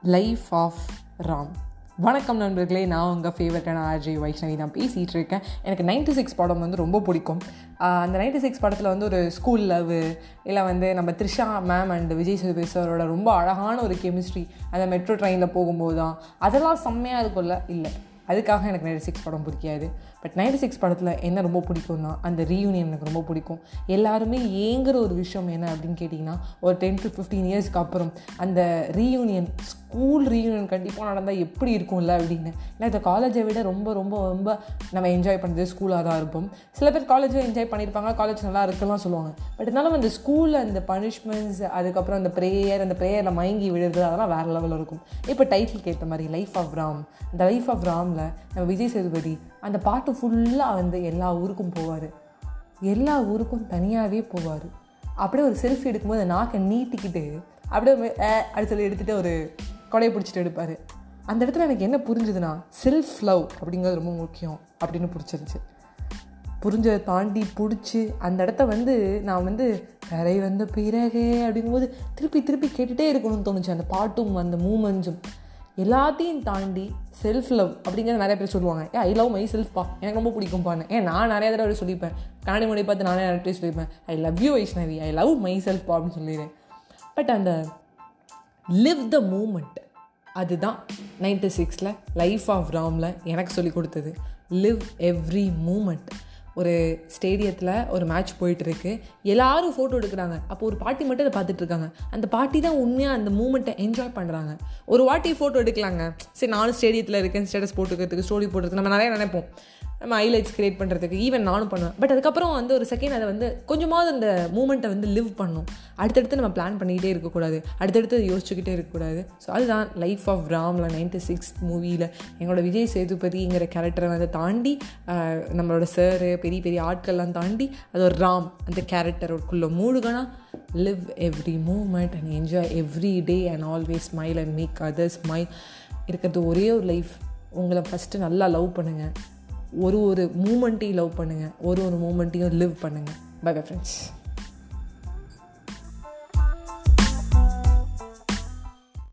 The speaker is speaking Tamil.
லைஃப் ஆஃப் ராம் வணக்கம் நண்பர்களே நான் உங்கள் ஃபேவரட்டான ஆர்ஜே வைஷ்ணவி தான் பேசிகிட்டு இருக்கேன் எனக்கு நைன்டி சிக்ஸ் படம் வந்து ரொம்ப பிடிக்கும் ஆஹ் அந்த நைன்டி சிக்ஸ் படத்தில் வந்து ஒரு ஸ்கூல் லவ் இல்லை வந்து நம்ம த்ரிஷா மேம் அண்ட் விஜய் சேதுபதி சாரோட ரொம்ப அழகான ஒரு கெமிஸ்ட்ரி அந்த மெட்ரோ ட்ரெயினில் போகும்போது தான் அதெல்லாம் செம்மையாக இருக்கும்ல இல்லை அதுக்காக எனக்கு நைன்டி சிக்ஸ் படம் பிடிக்காது பட் நைன்டி சிக்ஸ் படத்தில் என்ன ரொம்ப பிடிக்கும்னா அந்த ரீயூனியன் எனக்கு ரொம்ப பிடிக்கும் எல்லாருமே ஏங்குற ஒரு விஷயம் என்ன அப்படின்னு கேட்டிங்கன்னா ஒரு டென் டு ஃபிஃப்டீன் இயர்ஸ்க்கு அப்புறம் அந்த ரீயூனியன் ஸ்கூல் ரீயூனியன் கண்டிப்பாக நடந்தால் எப்படி இருக்கும்ல அப்படின்னு ஏன்னா இந்த காலேஜை விட ரொம்ப ரொம்ப ரொம்ப நம்ம என்ஜாய் பண்ணுறது ஸ்கூலாக தான் இருப்போம் சில பேர் காலேஜில் என்ஜாய் பண்ணியிருப்பாங்க காலேஜ் நல்லா இருக்குலாம் சொல்லுவாங்க பட் இருந்தாலும் அந்த ஸ்கூலில் அந்த பனிஷ்மெண்ட்ஸ் அதுக்கப்புறம் அந்த ப்ரேயர் அந்த ப்ரேயரில் மயங்கி விழுறது அதெல்லாம் வேறு லெவலில் இருக்கும் இப்போ டைட்டில் கேட்ட மாதிரி லைஃப் ஆஃப் ராம் இந்த லைஃப் ஆஃப் ராமில் நம்ம விஜய் சேதுபதி அந்த பாட்டு ஃபுல்லாக வந்து எல்லா ஊருக்கும் போவார் எல்லா ஊருக்கும் தனியாகவே போவார் அப்படியே ஒரு செல்ஃபி எடுக்கும்போது அந்த நாக்கை நீட்டிக்கிட்டு அப்படியே ஒரு ஏ அப்படி சொல்லி எடுத்துகிட்டு ஒரு கொடையை பிடிச்சிட்டு எடுப்பார் அந்த இடத்துல எனக்கு என்ன புரிஞ்சுதுன்னா செல்ஃப் லவ் அப்படிங்கிறது ரொம்ப முக்கியம் அப்படின்னு பிடிச்சிருந்துச்சு புரிஞ்சதை தாண்டி பிடிச்சி அந்த இடத்த வந்து நான் வந்து கரை வந்த பிறகு அப்படிங்கும்போது திருப்பி திருப்பி கேட்டுகிட்டே இருக்கணும்னு தோணுச்சு அந்த பாட்டும் அந்த மூமெண்ட்ஸும் எல்லாத்தையும் தாண்டி செல்ஃப் லவ் அப்படிங்கிறது நிறைய பேர் சொல்லுவாங்க ஏன் ஐ லவ் மை செல்ஃப்பா எனக்கு ரொம்ப பிடிக்கும்ப்பான்னு ஏன் நான் நிறைய தடவை சொல்லிப்பேன் கண்ணாடி மொழி பார்த்து நானே நிறைய சொல்லிப்பேன் I love you Vaishnavi I love my செல்ஃப்பா அப்படின்னு சொல்லிடுறேன் பட் அந்த லிவ் த மூமெண்ட் அதுதான் நைன்டி சிக்ஸில் லைஃப் ஆஃப் ராமில் எனக்கு சொல்லி கொடுத்தது லிவ் எவ்ரி மூமெண்ட் ஒரு ஸ்டேடியத்தில் ஒரு மேட்ச் போயிட்டுருக்கு எல்லாரும் ஃபோட்டோ எடுக்கிறாங்க அப்போ ஒரு பாட்டி மட்டும் அதை பார்த்துட்டு இருக்காங்க அந்த பாட்டி தான் உண்மையாக அந்த மூமெண்ட்டை என்ஜாய் பண்ணுறாங்க ஒரு வாட்டி ஃபோட்டோ எடுக்கலாங்க சரி நானும் ஸ்டேடியத்தில் இருக்கேன் ஸ்டேட்டஸ் போட்டுக்கிறதுக்கு ஸ்டோரி போட்டுறதுக்கு நம்ம நிறைய நினைப்போம் நம்ம ஹைலைட்ஸ் க்ரியேட் பண்ணுறதுக்கு ஈவன் நானும் பண்ணுவேன் பட் அதுக்கப்புறம் வந்து ஒரு செகண்ட் அதை வந்து கொஞ்சமாவது அந்த மூமெண்ட்டை வந்து லிவ் பண்ணும் அடுத்தடுத்து நம்ம பிளான் பண்ணிக்கிட்டே இருக்கக்கூடாது அடுத்தடுத்து யோசிச்சுக்கிட்டே இருக்கக்கூடாது ஸோ அதுதான் லைஃப் ஆஃப் ராமில் நைன்டி சிக்ஸ் மூவியில் எங்களோட விஜய் சேதுபதிங்கிற கேரக்டரை வந்து தாண்டி ஆஹ், நம்மளோட சாரு பெரிய பெரிய ஆட்கள்லாம் தாண்டி அது ஒரு ராம் அந்த கேரக்டருக்குள்ளே மூழ்கனா live every moment and enjoy every day and always smile and make others smile இருக்கிறது ஒரே ஒரு லைஃப் உங்களை ஃபஸ்ட்டு நல்லா லவ் பண்ணுங்கள் ஒரு ஒரு மூமெண்ட்டையும் லவ் பண்ணுங்கள் ஒரு ஒரு மூமெண்ட்டையும் லிவ் பண்ணுங்கள் பை பை ஃப்ரெண்ட்ஸ்